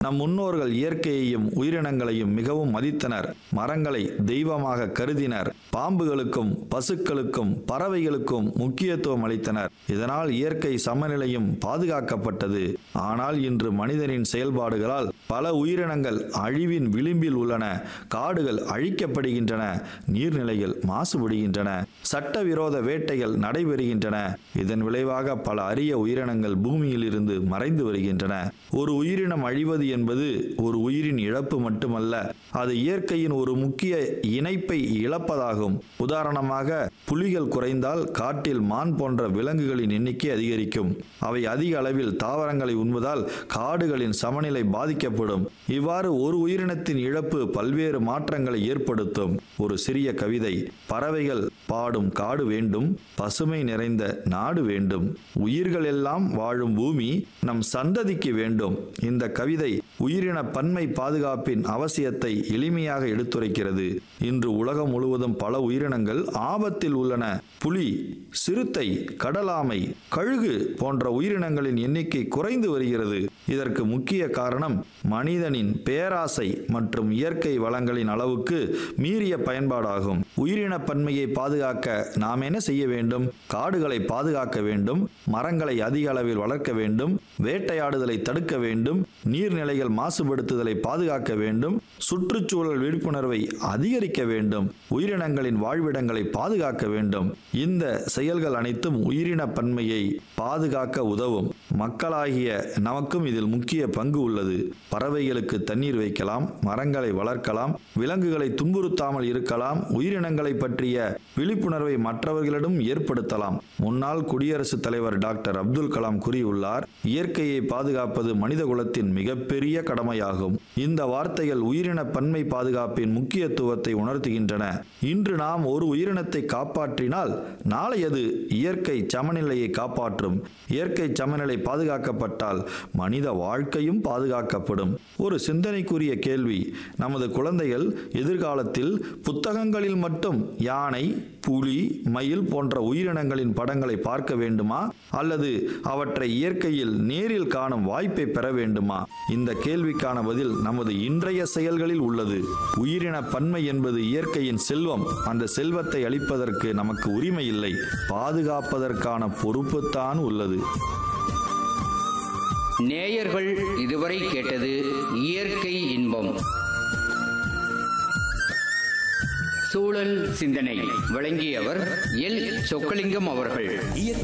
நம் முன்னோர்கள் இயற்கையையும் உயிரினங்களையும் மிகவும் மதித்தனர் மரங்களை தெய்வமாக கருதினர் பாம்புகளுக்கும் பசுக்களுக்கும் பறவைகளுக்கும் முக்கியத்துவம் அளித்தனர் இதனால் இயற்கை சமநிலையும் பாதுகாக்கப்பட்டது ஆனால் இன்று மனிதனின் செயல்பாடுகளால் பல உயிரினங்கள் அழிவின் விளிம்பில் உள்ளன காடுகள் அழிக்கப்படுகின்றன நீர்நிலைகள் மாசுபடுகின்றன சட்டவிரோத வேட்டைகள் நடைபெறுகின்றன இதன் விளைவாக பல அரிய உயிரினங்கள் பூமியில் இருந்து மறைந்து வருகின்றன ஒரு உயிரினம் அழிவது என்பது ஒரு உயிரின் இழப்பு மட்டுமல்ல அது இயற்கையின் ஒரு முக்கிய இணைப்பை இழப்பதாகும் உதாரணமாக புலிகள் குறைந்தால் காட்டில் மான் போன்ற விலங்குகளின் எண்ணிக்கை அதிகரிக்கும் அவை அதிக அளவில் தாவரங்களை உண்பதால் காடுகளின் சமநிலை பாதிக்கப்படும் இவ்வாறு ஒரு உயிரினத்தின் இழப்பு பல்வேறு மாற்றங்களை ஏற்படுத்தும் ஒரு சிறிய கவிதை பறவைகள் பாடும் காடு வேண்டும் பசுமை நிறைந்த நாடு வேண்டும் உயிர்கள் எல்லாம் வாழும் பூமி நம் சந்ததிக்கு வேண்டும் இந்த கவிதை உயிரின பன்மை பாதுகாப்பின் அவசியத்தை எளிமையாக எடுத்துரைக்கிறது இன்று உலகம் முழுவதும் பல உயிரினங்கள் ஆபத்தில் உள்ளன புலி சிறுத்தை கடலாமை கழுகு போன்ற உயிரினங்களின் எண்ணிக்கை குறைந்து வருகிறது இதற்கு முக்கிய காரணம் மனிதனின் பேராசை மற்றும் இயற்கை வளங்களின் அளவுக்கு மீறிய பயன்பாடாகும் உயிரின பன்மையை பாதுகாக்க நாம் என்ன செய்ய வேண்டும் காடுகளை பாதுகாக்க வேண்டும் மரங்களை அதிக அளவில் வளர்க்க வேண்டும் வேட்டையாடுதலை தடுக்க வேண்டும் நீர்நிலைகள் மாசுபடுத்துதலை பாதுகாக்க வேண்டும் சுற்றுச்சூழல் விழிப்புணர்வை அதிகரிக்க வேண்டும் உயிரினங்களின் வாழ்விடங்களை பாதுகாக்க வேண்டும் இந்த செயல்கள் அனைத்தும் உயிரின பன்மையை பாதுகாக்க உதவும் மக்களாகிய நமக்கும் இதில் முக்கிய பங்கு உள்ளது பறவைகளுக்கு தண்ணீர் வைக்கலாம் மரங்களை வளர்க்கலாம் விலங்குகளை துன்புறுத்தாமல் இருக்கலாம் உயிரினங்களை பற்றிய விழிப்புணர்வை மற்றவர்களிடம் ஏற்படுத்தலாம் முன்னாள் குடியரசுத் தலைவர் டாக்டர் அப்துல் கலாம் கூறியுள்ளார் இயற்கையை பாதுகாப்பது மனித குலத்தின் மிகப்பெரிய கடமையாகும் இந்த வார்த்தைகள் உயிரின பன்மை பாதுகாப்பின் முக்கியத்துவத்தை உணர்த்துகின்றன இன்று நாம் ஒரு உயிரினத்தை காப்பாற்றினால் நாளை அது இயற்கை சமநிலையை காப்பாற்றும் இயற்கை சமநிலை பாதுகாக்கப்பட்டால் மனித வாழ்க்கையும் பாதுகாக்கப்படும் ஒரு சிந்தனைக்குரிய கேள்வி நமது குழந்தைகள் எதிர்காலத்தில் புத்தகங்களில் மட்டும் யானை புலி மயில் போன்ற உயிரினங்களின் படங்களை பார்க்க வேண்டுமா அல்லது அவற்றை இயற்கையில் நேரில் காணும் வாய்ப்பை பெற வேண்டுமா இந்த கேள்விக்கான பதில் நமது இன்றைய செயல்களில் உள்ளது உயிரின பன்மை என்பது இயற்கையின் செல்வம் அந்த செல்வத்தை அளிப்பதற்கு நமக்கு உரிமை இல்லை பாதுகாப்பதற்கான பொறுப்புத்தான் உள்ளது நேயர்கள் இதுவரை கேட்டது இயற்கை இன்பம் சூழல் சிந்தனை வழங்கியவர் எல் சொக்கலிங்கம் அவர்கள்